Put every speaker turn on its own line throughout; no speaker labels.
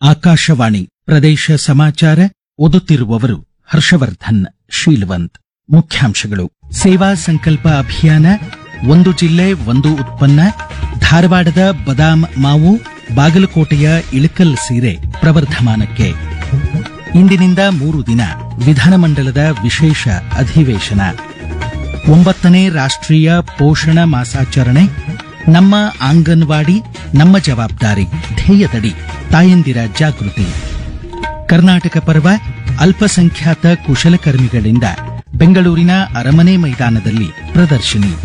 ಆಕಾಶವಾಣಿ ಪ್ರದೇಶ ಸಮಾಚಾರ ಓದುತ್ತಿರುವವರು ಹರ್ಷವರ್ಧನ್ ಶೀಲವಂತ್ ಮುಖ್ಯಾಂಶಗಳು ಸೇವಾ ಸಂಕಲ್ಪ ಅಭಿಯಾನ ಒಂದು ಜಿಲ್ಲೆ ಒಂದು ಉತ್ಪನ್ನ ಧಾರವಾಡದ ಬದಾಮ್ ಮಾವು ಬಾಗಲಕೋಟೆಯ ಇಳಕಲ್ ಸೀರೆ ಪ್ರವರ್ಧಮಾನಕ್ಕೆ ಇಂದಿನಿಂದ ಮೂರು ದಿನ ವಿಧಾನಮಂಡಲದ ವಿಶೇಷ ಅಧಿವೇಶನ ಒಂಬತ್ತನೇ ರಾಷ್ಟ್ರೀಯ ಪೋಷಣ ಮಾಸಾಚರಣೆ ನಮ್ಮ ಆಂಗನ್ವಾಡಿ ನಮ್ಮ ಜವಾಬ್ದಾರಿ ಧ್ಯೇಯದಡಿ ತಾಯಂದಿರ ಜಾಗೃತಿ ಕರ್ನಾಟಕ ಪರ್ವ ಅಲ್ಪಸಂಖ್ಯಾತ ಕುಶಲಕರ್ಮಿಗಳಿಂದ ಬೆಂಗಳೂರಿನ ಅರಮನೆ ಮೈದಾನದಲ್ಲಿ ಪ್ರದರ್ಶನಿ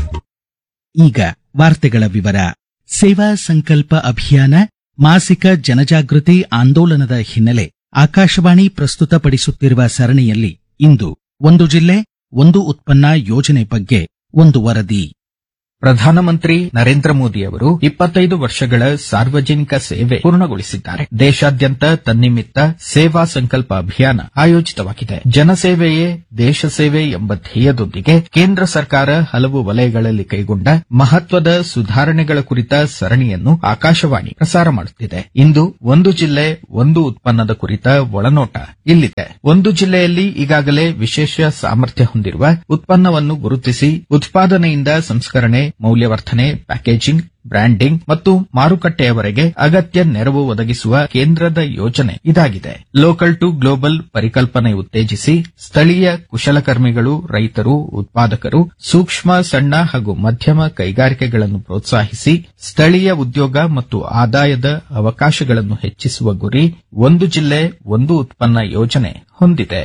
ಈಗ ವಾರ್ತೆಗಳ ವಿವರ ಸೇವಾ ಸಂಕಲ್ಪ ಅಭಿಯಾನ ಮಾಸಿಕ ಜನಜಾಗೃತಿ ಆಂದೋಲನದ ಹಿನ್ನೆಲೆ ಆಕಾಶವಾಣಿ ಪ್ರಸ್ತುತಪಡಿಸುತ್ತಿರುವ ಸರಣಿಯಲ್ಲಿ ಇಂದು ಒಂದು ಜಿಲ್ಲೆ ಒಂದು ಉತ್ಪನ್ನ ಯೋಜನೆ ಬಗ್ಗೆ ಒಂದು ವರದಿ
ಪ್ರಧಾನಮಂತ್ರಿ ನರೇಂದ್ರ ಮೋದಿ ಅವರು ಇಪ್ಪತ್ತೈದು ವರ್ಷಗಳ ಸಾರ್ವಜನಿಕ ಸೇವೆ ಪೂರ್ಣಗೊಳಿಸಿದ್ದಾರೆ ದೇಶಾದ್ಯಂತ ತನ್ನಿಮಿತ್ತ ಸೇವಾ ಸಂಕಲ್ಪ ಅಭಿಯಾನ ಆಯೋಜಿತವಾಗಿದೆ ಜನಸೇವೆಯೇ ದೇಶ ಸೇವೆ ಎಂಬ ಧ್ಯೇಯದೊಂದಿಗೆ ಕೇಂದ್ರ ಸರ್ಕಾರ ಹಲವು ವಲಯಗಳಲ್ಲಿ ಕೈಗೊಂಡ ಮಹತ್ವದ ಸುಧಾರಣೆಗಳ ಕುರಿತ ಸರಣಿಯನ್ನು ಆಕಾಶವಾಣಿ ಪ್ರಸಾರ ಮಾಡುತ್ತಿದೆ ಇಂದು ಒಂದು ಜಿಲ್ಲೆ ಒಂದು ಉತ್ಪನ್ನದ ಕುರಿತ ಒಳನೋಟ ಇಲ್ಲಿದೆ ಒಂದು ಜಿಲ್ಲೆಯಲ್ಲಿ ಈಗಾಗಲೇ ವಿಶೇಷ ಸಾಮರ್ಥ್ಯ ಹೊಂದಿರುವ ಉತ್ಪನ್ನವನ್ನು ಗುರುತಿಸಿ ಉತ್ಪಾದನೆಯಿಂದ ಸಂಸ್ಕರಣೆ ಮೌಲ್ಯವರ್ಧನೆ ಪ್ಯಾಕೇಜಿಂಗ್ ಬ್ರ್ಯಾಂಡಿಂಗ್ ಮತ್ತು ಮಾರುಕಟ್ಟೆಯವರೆಗೆ ಅಗತ್ಯ ನೆರವು ಒದಗಿಸುವ ಕೇಂದ್ರದ ಯೋಜನೆ ಇದಾಗಿದೆ ಲೋಕಲ್ ಟು ಗ್ಲೋಬಲ್ ಪರಿಕಲ್ಪನೆ ಉತ್ತೇಜಿಸಿ ಸ್ಥಳೀಯ ಕುಶಲಕರ್ಮಿಗಳು ರೈತರು ಉತ್ಪಾದಕರು ಸೂಕ್ಷ್ಮ ಸಣ್ಣ ಹಾಗೂ ಮಧ್ಯಮ ಕೈಗಾರಿಕೆಗಳನ್ನು ಪ್ರೋತ್ಸಾಹಿಸಿ ಸ್ಥಳೀಯ ಉದ್ಯೋಗ ಮತ್ತು ಆದಾಯದ ಅವಕಾಶಗಳನ್ನು ಹೆಚ್ಚಿಸುವ ಗುರಿ ಒಂದು ಜಿಲ್ಲೆ ಒಂದು ಉತ್ಪನ್ನ ಯೋಜನೆ ಹೊಂದಿದೆ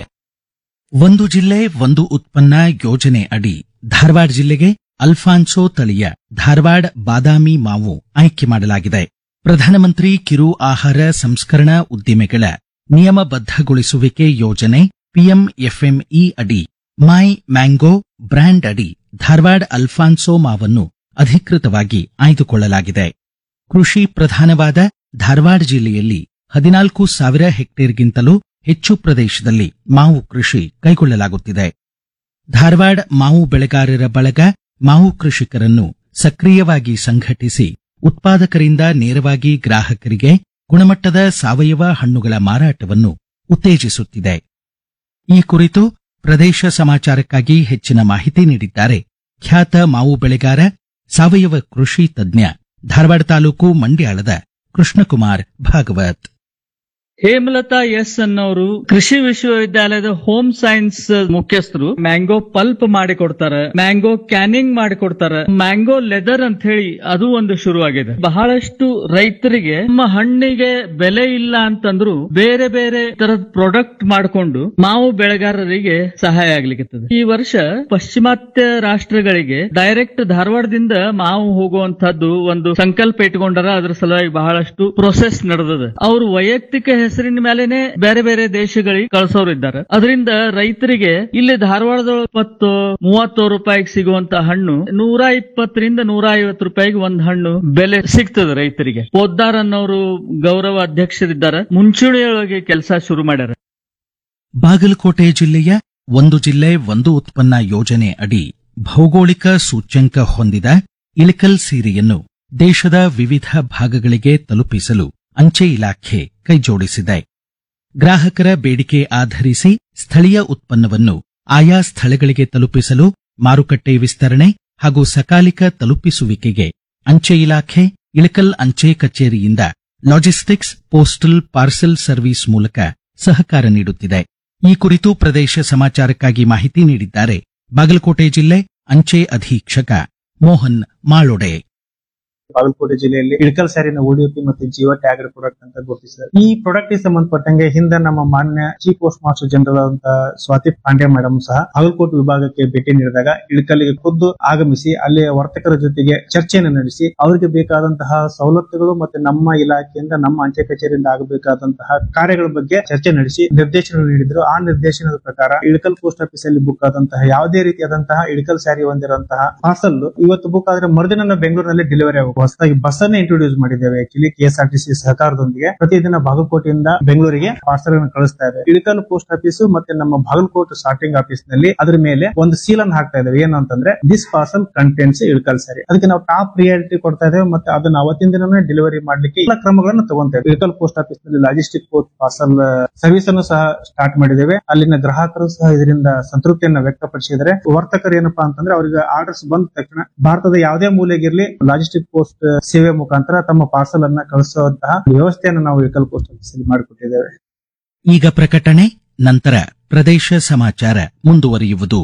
ಒಂದು ಜಿಲ್ಲೆ ಒಂದು ಉತ್ಪನ್ನ ಯೋಜನೆ ಅಡಿ ಧಾರವಾಡ ಜಿಲ್ಲೆಗೆ ಅಲ್ಫಾನ್ಸೋ ತಳಿಯ ಧಾರವಾಡ ಬಾದಾಮಿ ಮಾವು ಆಯ್ಕೆ ಮಾಡಲಾಗಿದೆ ಪ್ರಧಾನಮಂತ್ರಿ ಕಿರು ಆಹಾರ ಸಂಸ್ಕರಣಾ ಉದ್ದಿಮೆಗಳ ನಿಯಮಬದ್ಧಗೊಳಿಸುವಿಕೆ ಯೋಜನೆ ಪಿಎಂಎಫ್ಎಂಇ ಅಡಿ ಮೈ ಮ್ಯಾಂಗೋ ಬ್ರ್ಯಾಂಡ್ ಅಡಿ ಧಾರವಾಡ ಅಲ್ಫಾನ್ಸೋ ಮಾವನ್ನು ಅಧಿಕೃತವಾಗಿ ಆಯ್ದುಕೊಳ್ಳಲಾಗಿದೆ ಕೃಷಿ ಪ್ರಧಾನವಾದ ಧಾರವಾಡ ಜಿಲ್ಲೆಯಲ್ಲಿ ಹದಿನಾಲ್ಕು ಸಾವಿರ ಹೆಕ್ಟೇರ್ಗಿಂತಲೂ ಹೆಚ್ಚು ಪ್ರದೇಶದಲ್ಲಿ ಮಾವು ಕೃಷಿ ಕೈಗೊಳ್ಳಲಾಗುತ್ತಿದೆ ಧಾರವಾಡ ಮಾವು ಬೆಳೆಗಾರರ ಬಳಗ ಮಾವು ಕೃಷಿಕರನ್ನು ಸಕ್ರಿಯವಾಗಿ ಸಂಘಟಿಸಿ ಉತ್ಪಾದಕರಿಂದ ನೇರವಾಗಿ ಗ್ರಾಹಕರಿಗೆ ಗುಣಮಟ್ಟದ ಸಾವಯವ ಹಣ್ಣುಗಳ ಮಾರಾಟವನ್ನು ಉತ್ತೇಜಿಸುತ್ತಿದೆ ಈ ಕುರಿತು ಪ್ರದೇಶ ಸಮಾಚಾರಕ್ಕಾಗಿ ಹೆಚ್ಚಿನ ಮಾಹಿತಿ ನೀಡಿದ್ದಾರೆ ಖ್ಯಾತ ಮಾವು ಬೆಳೆಗಾರ ಸಾವಯವ ಕೃಷಿ ತಜ್ಞ ಧಾರವಾಡ ತಾಲೂಕು ಮಂಡ್ಯಾಳದ ಕೃಷ್ಣಕುಮಾರ್ ಭಾಗವತ್
ಹೇಮಲತಾ ಎಸ್ ಅನ್ನೋರು ಕೃಷಿ ವಿಶ್ವವಿದ್ಯಾಲಯದ ಹೋಮ್ ಸೈನ್ಸ್ ಮುಖ್ಯಸ್ಥರು ಮ್ಯಾಂಗೋ ಪಲ್ಪ್ ಮಾಡಿ ಕೊಡ್ತಾರೆ ಮ್ಯಾಂಗೋ ಕ್ಯಾನಿಂಗ್ ಮಾಡಿ ಕೊಡ್ತಾರೆ ಮ್ಯಾಂಗೋ ಲೆದರ್ ಅಂತ ಹೇಳಿ ಅದು ಒಂದು ಶುರುವಾಗಿದೆ ಬಹಳಷ್ಟು ರೈತರಿಗೆ ನಮ್ಮ ಹಣ್ಣಿಗೆ ಬೆಲೆ ಇಲ್ಲ ಅಂತಂದ್ರು ಬೇರೆ ಬೇರೆ ತರದ ಪ್ರಾಡಕ್ಟ್ ಮಾಡಿಕೊಂಡು ಮಾವು ಬೆಳೆಗಾರರಿಗೆ ಸಹಾಯ ಆಗ್ಲಿಕ್ಕೆ ಈ ವರ್ಷ ಪಾಶ್ಚಿಮಾತ್ಯ ರಾಷ್ಟ್ರಗಳಿಗೆ ಡೈರೆಕ್ಟ್ ಧಾರವಾಡದಿಂದ ಮಾವು ಹೋಗುವಂತಹದ್ದು ಒಂದು ಸಂಕಲ್ಪ ಇಟ್ಕೊಂಡಾರ ಅದ್ರ ಸಲುವಾಗಿ ಬಹಳಷ್ಟು ಪ್ರೊಸೆಸ್ ನಡೆದದ ಅವರು ವೈಯಕ್ತಿಕ ಹೆಸರಿನ ಮೇಲೆನೆ ಬೇರೆ ಬೇರೆ ದೇಶಗಳಿಗೆ ಕಳ್ಸೋರು ಇದ್ದಾರೆ ಅದರಿಂದ ರೈತರಿಗೆ ಇಲ್ಲಿ ಧಾರವಾಡದೊಳಗೆ ಇಪ್ಪತ್ತು ಮೂವತ್ತು ರೂಪಾಯಿಗೆ ಸಿಗುವಂತ ಹಣ್ಣು ನೂರ ಇಪ್ಪತ್ತರಿಂದ ನೂರ ಐವತ್ತು ರೂಪಾಯಿಗೆ ಒಂದ್ ಹಣ್ಣು ಬೆಲೆ ಸಿಗ್ತದೆ ರೈತರಿಗೆ ಪೋದ್ದಾರ್ ಅನ್ನೋರು ಗೌರವ ಅಧ್ಯಕ್ಷರಿದ್ದಾರೆ ಮುಂಚೂಣಿಯೊಳಗೆ ಕೆಲಸ ಶುರು ಮಾಡ್ಯಾರ
ಬಾಗಲಕೋಟೆ ಜಿಲ್ಲೆಯ ಒಂದು ಜಿಲ್ಲೆ ಒಂದು ಉತ್ಪನ್ನ ಯೋಜನೆ ಅಡಿ ಭೌಗೋಳಿಕ ಸೂಚ್ಯಂಕ ಹೊಂದಿದ ಇಳಕಲ್ ಸೀರೆಯನ್ನು ದೇಶದ ವಿವಿಧ ಭಾಗಗಳಿಗೆ ತಲುಪಿಸಲು ಅಂಚೆ ಇಲಾಖೆ ಕೈಜೋಡಿಸಿದೆ ಗ್ರಾಹಕರ ಬೇಡಿಕೆ ಆಧರಿಸಿ ಸ್ಥಳೀಯ ಉತ್ಪನ್ನವನ್ನು ಆಯಾ ಸ್ಥಳಗಳಿಗೆ ತಲುಪಿಸಲು ಮಾರುಕಟ್ಟೆ ವಿಸ್ತರಣೆ ಹಾಗೂ ಸಕಾಲಿಕ ತಲುಪಿಸುವಿಕೆಗೆ ಅಂಚೆ ಇಲಾಖೆ ಇಳಕಲ್ ಅಂಚೆ ಕಚೇರಿಯಿಂದ ಲಾಜಿಸ್ಟಿಕ್ಸ್ ಪೋಸ್ಟಲ್ ಪಾರ್ಸೆಲ್ ಸರ್ವಿಸ್ ಮೂಲಕ ಸಹಕಾರ ನೀಡುತ್ತಿದೆ ಈ ಕುರಿತು ಪ್ರದೇಶ ಸಮಾಚಾರಕ್ಕಾಗಿ ಮಾಹಿತಿ ನೀಡಿದ್ದಾರೆ ಬಾಗಲಕೋಟೆ ಜಿಲ್ಲೆ ಅಂಚೆ ಅಧೀಕ್ಷಕ ಮೋಹನ್ ಮಾಳೊಡೆ
ಬಾಗಲಕೋಟೆ ಜಿಲ್ಲೆಯಲ್ಲಿ ಇಳಕಲ್ ಸ್ಯಾರಿನ ಓಡಿಪಿ ಮತ್ತು ಜೀವ ಟ್ಯಾಗರ್ ಪ್ರಾಡಕ್ಟ್ ಅಂತ ಗುರುತಿಸಿದ್ದಾರೆ ಈ ಪ್ರಾಡಕ್ಟ್ ಗೆ ಸಂಬಂಧಪಟ್ಟಂಗೆ ಹಿಂದೆ ನಮ್ಮ ಮಾನ್ಯ ಚೀಫ್ ಪೋಸ್ಟ್ ಮಾಸ್ಟರ್ ಜನರಲ್ ಅಂತ ಸ್ವಾತಿ ಪಾಂಡೆ ಮೇಡಮ್ ಸಹ ಬಾಗಲಕೋಟೆ ವಿಭಾಗಕ್ಕೆ ಭೇಟಿ ನೀಡಿದಾಗ ಇಳಕಲ್ಗೆ ಖುದ್ದು ಆಗಮಿಸಿ ಅಲ್ಲಿಯ ವರ್ತಕರ ಜೊತೆಗೆ ಚರ್ಚೆಯನ್ನು ನಡೆಸಿ ಅವರಿಗೆ ಬೇಕಾದಂತಹ ಸವಲತ್ತುಗಳು ಮತ್ತೆ ನಮ್ಮ ಇಲಾಖೆಯಿಂದ ನಮ್ಮ ಅಂಚೆ ಕಚೇರಿಯಿಂದ ಆಗಬೇಕಾದಂತಹ ಕಾರ್ಯಗಳ ಬಗ್ಗೆ ಚರ್ಚೆ ನಡೆಸಿ ನಿರ್ದೇಶನ ನೀಡಿದ್ರು ಆ ನಿರ್ದೇಶನದ ಪ್ರಕಾರ ಇಳಕಲ್ ಪೋಸ್ಟ್ ಆಫೀಸ್ ಅಲ್ಲಿ ಬುಕ್ ಆದಂತಹ ಯಾವುದೇ ರೀತಿಯಾದಂತಹ ಇಳಕಲ್ ಸ್ಯಾರಿ ಹೊಂದಿರುವಂತಹ ಪಾರ್ಸಲ್ ಇವತ್ತು ಬುಕ್ ಆದ್ರೆ ಮರುದಿನ ಬೆಂಗಳೂರಿನಲ್ಲಿ ಡೆಲಿವರಿ ಆಗುತ್ತೆ ಹೊಸದಾಗಿ ಬಸ್ ಅನ್ನ ಇಂಟ್ರೊಡ್ಯೂಸ್ ಮಾಡಿದ್ದೇವೆ ಆಕ್ಚುಲಿ ಕೆಎಸ್ಆರ್ಟಿಸಿ ಸಹಕಾರದೊಂದಿಗೆ ಪ್ರತಿದಿನ ಬಾಗಲಕೋಟೆಯಿಂದ ಬೆಂಗಳೂರಿಗೆ ಪಾರ್ಸಲ್ ಅನ್ನು ಕಳಿಸ್ತಾ ಇದ್ದೇವೆ ಇಳಕಲ್ ಪೋಸ್ಟ್ ಆಫೀಸ್ ಮತ್ತೆ ನಮ್ಮ ಬಾಗಲಕೋಟೆ ಸಾರ್ಟಿಂಗ್ ಆಫೀಸ್ ನಲ್ಲಿ ಅದ್ರ ಮೇಲೆ ಒಂದು ಸೀಲ್ ಅನ್ನು ಹಾಕ್ತಾ ಇದ್ದೇವೆ ಏನು ಅಂತಂದ್ರೆ ದಿಸ್ ಪಾರ್ಸಲ್ ಕಂಟೆಂಟ್ಸ್ ಇಳಕಲ್ ಸರಿ ಅದಕ್ಕೆ ನಾವು ಟಾಪ್ ಪ್ರಿಯಾರಿಟಿ ಕೊಡ್ತಾ ಇದ್ದೇವೆ ಮತ್ತೆ ಅದನ್ನ ಅವತ್ತಿನ ದಿನನೇ ಡೆಲಿವರಿ ಮಾಡ್ಲಿಕ್ಕೆ ಎಲ್ಲ ಕ್ರಮಗಳನ್ನು ತಗೊಂತೇವೆ ಇಳಕಲ್ ಪೋಸ್ಟ್ ಆಫೀಸ್ ನಲ್ಲಿ ಲಾಜಿಸ್ಟಿಕ್ ಪೋಸ್ಟ್ ಪಾರ್ಸಲ್ ಸರ್ವಿಸ್ ಅನ್ನು ಸಹ ಸ್ಟಾರ್ಟ್ ಮಾಡಿದ್ದೇವೆ ಅಲ್ಲಿನ ಗ್ರಾಹಕರು ಸಹ ಇದರಿಂದ ಸಂತೃಪ್ತಿಯನ್ನ ವ್ಯಕ್ತಪಡಿಸಿದರೆ ವರ್ತಕರು ಏನಪ್ಪಾ ಅಂತಂದ್ರೆ ಅವರಿಗೆ ಆರ್ಡರ್ಸ್ ಬಂದ ತಕ್ಷಣ ಭಾರತದ ಯಾವುದೇ ಮೂಲೆಗಿರ್ಲಿ ಲಾಜಿಸ್ಟಿಕ್ ಪೋಸ್ಟ್ ಸೇವೆ ಮುಖಾಂತರ ತಮ್ಮ ಪಾರ್ಸಲ್ ಅನ್ನ ಕಳಿಸುವಂತಹ ವ್ಯವಸ್ಥೆಯನ್ನು ನಾವು ಇಳಕಲ್ ಪೋಸ್ಟ್ ಆಫೀಸ್ ಅಲ್ಲಿ ಮಾಡಿಕೊಟ್ಟಿದ್ದೇವೆ
ಈಗ ಪ್ರಕಟಣೆ ನಂತರ ಪ್ರದೇಶ ಸಮಾಚಾರ ಮುಂದುವರಿಯುವುದು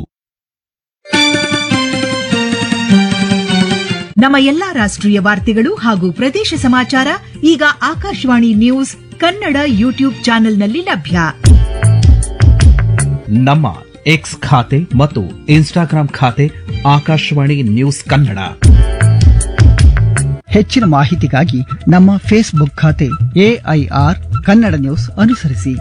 ನಮ್ಮ ಎಲ್ಲಾ ರಾಷ್ಟ್ರೀಯ ವಾರ್ತೆಗಳು ಹಾಗೂ ಪ್ರದೇಶ ಸಮಾಚಾರ ಈಗ ಆಕಾಶವಾಣಿ ನ್ಯೂಸ್ ಕನ್ನಡ ಯೂಟ್ಯೂಬ್ ಚಾನೆಲ್ನಲ್ಲಿ ಲಭ್ಯ
ನಮ್ಮ ಎಕ್ಸ್ ಖಾತೆ ಮತ್ತು ಇನ್ಸ್ಟಾಗ್ರಾಂ ಖಾತೆ ಆಕಾಶವಾಣಿ ನ್ಯೂಸ್ ಕನ್ನಡ
ಹೆಚ್ಚಿನ ಮಾಹಿತಿಗಾಗಿ ನಮ್ಮ ಫೇಸ್ಬುಕ್ ಖಾತೆ ಎಐಆರ್ ಕನ್ನಡ ನ್ಯೂಸ್ ಅನುಸರಿಸಿ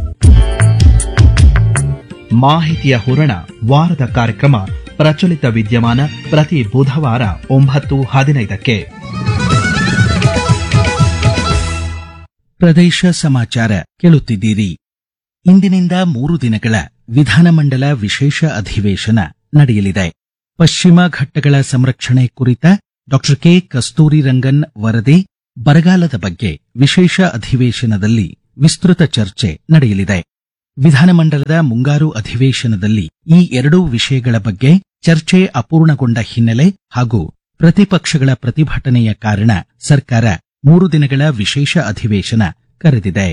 ಮಾಹಿತಿಯ ಹೂರಣ ವಾರದ ಕಾರ್ಯಕ್ರಮ ಪ್ರಚಲಿತ ವಿದ್ಯಮಾನ ಪ್ರತಿ ಬುಧವಾರ ಒಂಬತ್ತು ಹದಿನೈದಕ್ಕೆ
ಪ್ರದೇಶ ಸಮಾಚಾರ ಕೇಳುತ್ತಿದ್ದೀರಿ ಇಂದಿನಿಂದ ಮೂರು ದಿನಗಳ ವಿಧಾನಮಂಡಲ ವಿಶೇಷ ಅಧಿವೇಶನ ನಡೆಯಲಿದೆ ಪಶ್ಚಿಮ ಘಟ್ಟಗಳ ಸಂರಕ್ಷಣೆ ಕುರಿತ ಡಾ ಕೆ ಕಸ್ತೂರಿ ರಂಗನ್ ವರದಿ ಬರಗಾಲದ ಬಗ್ಗೆ ವಿಶೇಷ ಅಧಿವೇಶನದಲ್ಲಿ ವಿಸ್ತೃತ ಚರ್ಚೆ ನಡೆಯಲಿದೆ ವಿಧಾನಮಂಡಲದ ಮುಂಗಾರು ಅಧಿವೇಶನದಲ್ಲಿ ಈ ಎರಡೂ ವಿಷಯಗಳ ಬಗ್ಗೆ ಚರ್ಚೆ ಅಪೂರ್ಣಗೊಂಡ ಹಿನ್ನೆಲೆ ಹಾಗೂ ಪ್ರತಿಪಕ್ಷಗಳ ಪ್ರತಿಭಟನೆಯ ಕಾರಣ ಸರ್ಕಾರ ಮೂರು ದಿನಗಳ ವಿಶೇಷ ಅಧಿವೇಶನ ಕರೆದಿದೆ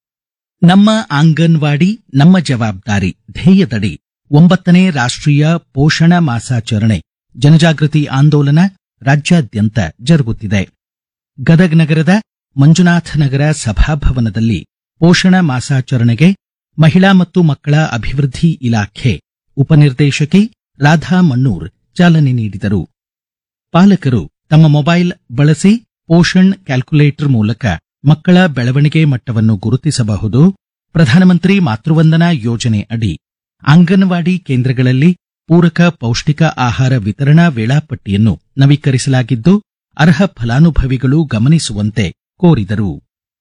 ನಮ್ಮ ಆಂಗನ್ವಾಡಿ ನಮ್ಮ ಜವಾಬ್ದಾರಿ ಧ್ಯೇಯದಡಿ ಒಂಬತ್ತನೇ ರಾಷ್ಟ್ರೀಯ ಪೋಷಣ ಮಾಸಾಚರಣೆ ಜನಜಾಗೃತಿ ಆಂದೋಲನ ರಾಜ್ಯಾದ್ಯಂತ ಜರುಗುತ್ತಿದೆ ಗದಗ್ ನಗರದ ಮಂಜುನಾಥ ನಗರ ಸಭಾಭವನದಲ್ಲಿ ಪೋಷಣ ಮಾಸಾಚರಣೆಗೆ ಮಹಿಳಾ ಮತ್ತು ಮಕ್ಕಳ ಅಭಿವೃದ್ಧಿ ಇಲಾಖೆ ಉಪನಿರ್ದೇಶಕಿ ರಾಧಾ ಮಣ್ಣೂರ್ ಚಾಲನೆ ನೀಡಿದರು ಪಾಲಕರು ತಮ್ಮ ಮೊಬೈಲ್ ಬಳಸಿ ಪೋಷಣ್ ಕ್ಯಾಲ್ಕುಲೇಟರ್ ಮೂಲಕ ಮಕ್ಕಳ ಬೆಳವಣಿಗೆ ಮಟ್ಟವನ್ನು ಗುರುತಿಸಬಹುದು ಪ್ರಧಾನಮಂತ್ರಿ ಮಾತೃವಂದನಾ ಯೋಜನೆ ಅಡಿ ಅಂಗನವಾಡಿ ಕೇಂದ್ರಗಳಲ್ಲಿ ಪೂರಕ ಪೌಷ್ಟಿಕ ಆಹಾರ ವಿತರಣಾ ವೇಳಾಪಟ್ಟಿಯನ್ನು ನವೀಕರಿಸಲಾಗಿದ್ದು ಅರ್ಹ ಫಲಾನುಭವಿಗಳು ಗಮನಿಸುವಂತೆ ಕೋರಿದರು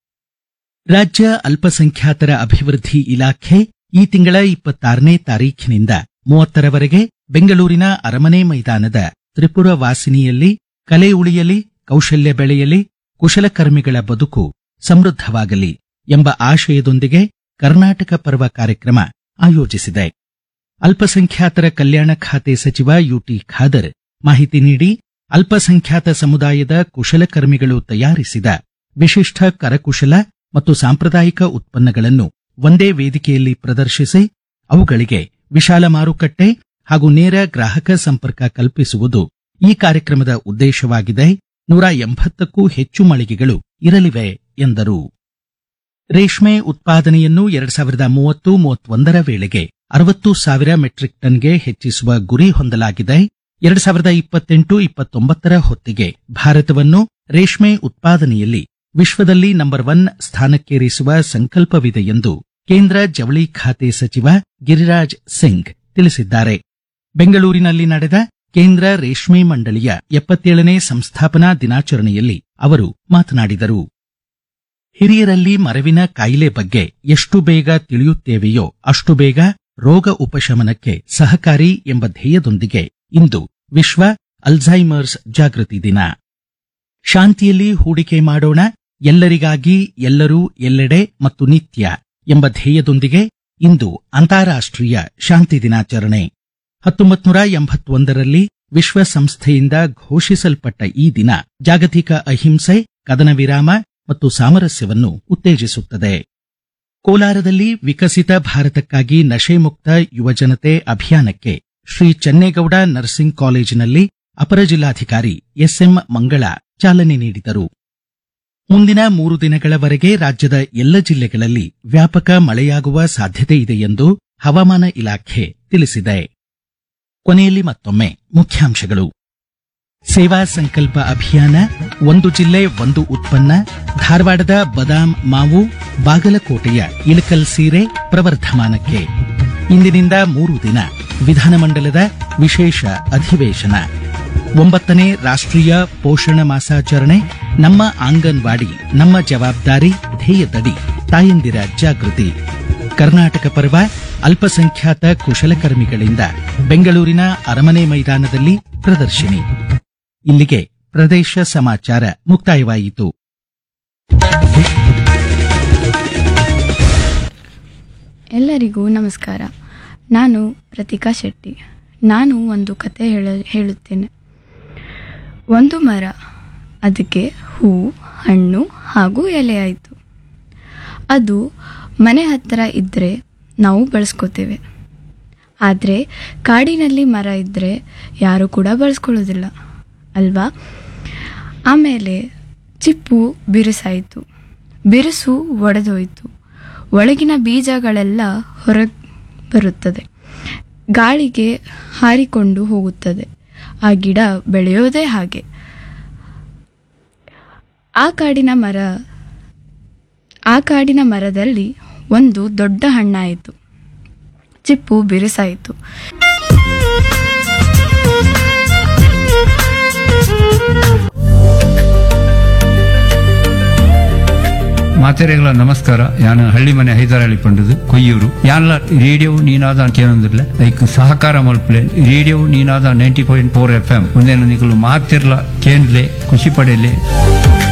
ರಾಜ್ಯ ಅಲ್ಪಸಂಖ್ಯಾತರ ಅಭಿವೃದ್ಧಿ ಇಲಾಖೆ ಈ ತಿಂಗಳ ಇಪ್ಪತ್ತಾರನೇ ತಾರೀಖಿನಿಂದ ಮೂವತ್ತರವರೆಗೆ ಬೆಂಗಳೂರಿನ ಅರಮನೆ ಮೈದಾನದ ತ್ರಿಪುರ ವಾಸಿನಿಯಲ್ಲಿ ಕಲೆ ಉಳಿಯಲಿ ಕೌಶಲ್ಯ ಬೆಳೆಯಲಿ ಕುಶಲಕರ್ಮಿಗಳ ಬದುಕು ಸಮೃದ್ಧವಾಗಲಿ ಎಂಬ ಆಶಯದೊಂದಿಗೆ ಕರ್ನಾಟಕ ಪರ್ವ ಕಾರ್ಯಕ್ರಮ ಆಯೋಜಿಸಿದೆ ಅಲ್ಪಸಂಖ್ಯಾತರ ಕಲ್ಯಾಣ ಖಾತೆ ಸಚಿವ ಯುಟಿ ಖಾದರ್ ಮಾಹಿತಿ ನೀಡಿ ಅಲ್ಪಸಂಖ್ಯಾತ ಸಮುದಾಯದ ಕುಶಲಕರ್ಮಿಗಳು ತಯಾರಿಸಿದ ವಿಶಿಷ್ಟ ಕರಕುಶಲ ಮತ್ತು ಸಾಂಪ್ರದಾಯಿಕ ಉತ್ಪನ್ನಗಳನ್ನು ಒಂದೇ ವೇದಿಕೆಯಲ್ಲಿ ಪ್ರದರ್ಶಿಸಿ ಅವುಗಳಿಗೆ ವಿಶಾಲ ಮಾರುಕಟ್ಟೆ ಹಾಗೂ ನೇರ ಗ್ರಾಹಕ ಸಂಪರ್ಕ ಕಲ್ಪಿಸುವುದು ಈ ಕಾರ್ಯಕ್ರಮದ ಉದ್ದೇಶವಾಗಿದೆ ನೂರ ಎಂಬತ್ತಕ್ಕೂ ಹೆಚ್ಚು ಮಳಿಗೆಗಳು ಇರಲಿವೆ ಎಂದರು ರೇಷ್ಮೆ ಉತ್ಪಾದನೆಯನ್ನು ಎರಡ್ ಸಾವಿರದ ಮೂವತ್ತು ಮೂವತ್ತೊಂದರ ವೇಳೆಗೆ ಅರವತ್ತು ಸಾವಿರ ಮೆಟ್ರಿಕ್ ಟನ್ಗೆ ಹೆಚ್ಚಿಸುವ ಗುರಿ ಹೊಂದಲಾಗಿದೆ ಎರಡ್ ಸಾವಿರದ ಇಪ್ಪತ್ತೆಂಟು ಇಪ್ಪತ್ತೊಂಬತ್ತರ ಹೊತ್ತಿಗೆ ಭಾರತವನ್ನು ರೇಷ್ಮೆ ಉತ್ಪಾದನೆಯಲ್ಲಿ ವಿಶ್ವದಲ್ಲಿ ನಂಬರ್ ಒನ್ ಸ್ಥಾನಕ್ಕೇರಿಸುವ ಸಂಕಲ್ಪವಿದೆ ಎಂದು ಕೇಂದ್ರ ಜವಳಿ ಖಾತೆ ಸಚಿವ ಗಿರಿರಾಜ್ ಸಿಂಗ್ ತಿಳಿಸಿದ್ದಾರೆ ಬೆಂಗಳೂರಿನಲ್ಲಿ ನಡೆದ ಕೇಂದ್ರ ರೇಷ್ಮೆ ಮಂಡಳಿಯ ಎಪ್ಪತ್ತೇಳನೇ ಸಂಸ್ಥಾಪನಾ ದಿನಾಚರಣೆಯಲ್ಲಿ ಅವರು ಮಾತನಾಡಿದರು ಹಿರಿಯರಲ್ಲಿ ಮರವಿನ ಕಾಯಿಲೆ ಬಗ್ಗೆ ಎಷ್ಟು ಬೇಗ ತಿಳಿಯುತ್ತೇವೆಯೋ ಅಷ್ಟು ಬೇಗ ರೋಗ ಉಪಶಮನಕ್ಕೆ ಸಹಕಾರಿ ಎಂಬ ಧ್ಯೇಯದೊಂದಿಗೆ ಇಂದು ವಿಶ್ವ ಅಲ್ಝೈಮರ್ಸ್ ಜಾಗೃತಿ ದಿನ ಶಾಂತಿಯಲ್ಲಿ ಹೂಡಿಕೆ ಮಾಡೋಣ ಎಲ್ಲರಿಗಾಗಿ ಎಲ್ಲರೂ ಎಲ್ಲೆಡೆ ಮತ್ತು ನಿತ್ಯ ಎಂಬ ಧ್ಯೇಯದೊಂದಿಗೆ ಇಂದು ಅಂತಾರಾಷ್ಟ್ರೀಯ ಶಾಂತಿ ದಿನಾಚರಣೆ ಹತ್ತೊಂಬತ್ತು ನೂರ ಎಂಬತ್ತೊಂದರಲ್ಲಿ ವಿಶ್ವಸಂಸ್ಥೆಯಿಂದ ಘೋಷಿಸಲ್ಪಟ್ಟ ಈ ದಿನ ಜಾಗತಿಕ ಅಹಿಂಸೆ ಕದನ ವಿರಾಮ ಮತ್ತು ಸಾಮರಸ್ಯವನ್ನು ಉತ್ತೇಜಿಸುತ್ತದೆ ಕೋಲಾರದಲ್ಲಿ ವಿಕಸಿತ ಭಾರತಕ್ಕಾಗಿ ನಶೆ ಮುಕ್ತ ಯುವಜನತೆ ಅಭಿಯಾನಕ್ಕೆ ಶ್ರೀ ಚೆನ್ನೇಗೌಡ ನರ್ಸಿಂಗ್ ಕಾಲೇಜಿನಲ್ಲಿ ಅಪರ ಜಿಲ್ಲಾಧಿಕಾರಿ ಎಸ್ಎಂ ಮಂಗಳ ಚಾಲನೆ ನೀಡಿದರು ಮುಂದಿನ ಮೂರು ದಿನಗಳವರೆಗೆ ರಾಜ್ಯದ ಎಲ್ಲ ಜಿಲ್ಲೆಗಳಲ್ಲಿ ವ್ಯಾಪಕ ಮಳೆಯಾಗುವ ಸಾಧ್ಯತೆ ಇದೆ ಎಂದು ಹವಾಮಾನ ಇಲಾಖೆ ತಿಳಿಸಿದೆ ಕೊನೆಯಲ್ಲಿ ಮತ್ತೊಮ್ಮೆ ಮುಖ್ಯಾಂಶಗಳು ಸೇವಾ ಸಂಕಲ್ಪ ಅಭಿಯಾನ ಒಂದು ಜಿಲ್ಲೆ ಒಂದು ಉತ್ಪನ್ನ ಧಾರವಾಡದ ಬದಾಮ್ ಮಾವು ಬಾಗಲಕೋಟೆಯ ಇಳಕಲ್ ಸೀರೆ ಪ್ರವರ್ಧಮಾನಕ್ಕೆ ಇಂದಿನಿಂದ ಮೂರು ದಿನ ವಿಧಾನಮಂಡಲದ ವಿಶೇಷ ಅಧಿವೇಶನ ಒಂಬತ್ತನೇ ರಾಷ್ಟ್ರೀಯ ಪೋಷಣ ಮಾಸಾಚರಣೆ ನಮ್ಮ ಆಂಗನ್ವಾಡಿ ನಮ್ಮ ಜವಾಬ್ದಾರಿ ಧ್ಯೇಯದಡಿ ತಾಯಂದಿರ ಜಾಗೃತಿ ಕರ್ನಾಟಕ ಪರ್ವ ಅಲ್ಪಸಂಖ್ಯಾತ ಕುಶಲಕರ್ಮಿಗಳಿಂದ ಬೆಂಗಳೂರಿನ ಅರಮನೆ ಮೈದಾನದಲ್ಲಿ ಪ್ರದರ್ಶಿನಿ ಇಲ್ಲಿಗೆ ಪ್ರದೇಶ ಸಮಾಚಾರ ಮುಕ್ತಾಯವಾಯಿತು
ಎಲ್ಲರಿಗೂ ನಮಸ್ಕಾರ ನಾನು ಪ್ರತಿಕಾ ಶೆಟ್ಟಿ ನಾನು ಒಂದು ಕತೆ ಹೇಳ ಹೇಳುತ್ತೇನೆ ಒಂದು ಮರ ಅದಕ್ಕೆ ಹೂ ಹಣ್ಣು ಹಾಗೂ ಎಲೆ ಆಯಿತು ಅದು ಮನೆ ಹತ್ತಿರ ಇದ್ದರೆ ನಾವು ಬಳಸ್ಕೋತೇವೆ ಆದರೆ ಕಾಡಿನಲ್ಲಿ ಮರ ಇದ್ದರೆ ಯಾರೂ ಕೂಡ ಬಳಸ್ಕೊಳ್ಳೋದಿಲ್ಲ ಅಲ್ವಾ ಆಮೇಲೆ ಚಿಪ್ಪು ಬಿರುಸಾಯಿತು ಬಿರುಸು ಒಡೆದೋಯ್ತು ಒಳಗಿನ ಬೀಜಗಳೆಲ್ಲ ಹೊರಗೆ ಬರುತ್ತದೆ ಗಾಳಿಗೆ ಹಾರಿಕೊಂಡು ಹೋಗುತ್ತದೆ ಆ ಗಿಡ ಬೆಳೆಯೋದೇ ಹಾಗೆ ಆ ಕಾಡಿನ ಮರ ಆ ಕಾಡಿನ ಮರದಲ್ಲಿ ಒಂದು ದೊಡ್ಡ ಹಣ್ಣಾಯಿತು ಚಿಪ್ಪು ಬಿರುಸಾಯಿತು
ಮಾತೆರೆಗಳ ನಮಸ್ಕಾರ ಯಾನ ಹಳ್ಳಿ ಮನೆ ಹೈದರಾಳಿ ಪಂಡದು ಕೊಯ್ಯೂರು ಯಾನ್ಲ ರೇಡಿಯೋ ನೀನಾದ ಕೇನೊಂದಿರ್ಲೆ ಲೈಕ್ ಸಹಕಾರ ಮಲ್ಪಲೆ radio Ninaada ninety point four F M ಒಂದೇನು ನಿಕಲು ಮಾತಿರ್ಲ ಕೇಂದ್ಲೆ ಖುಷಿ ಪಡೆಯಲೆ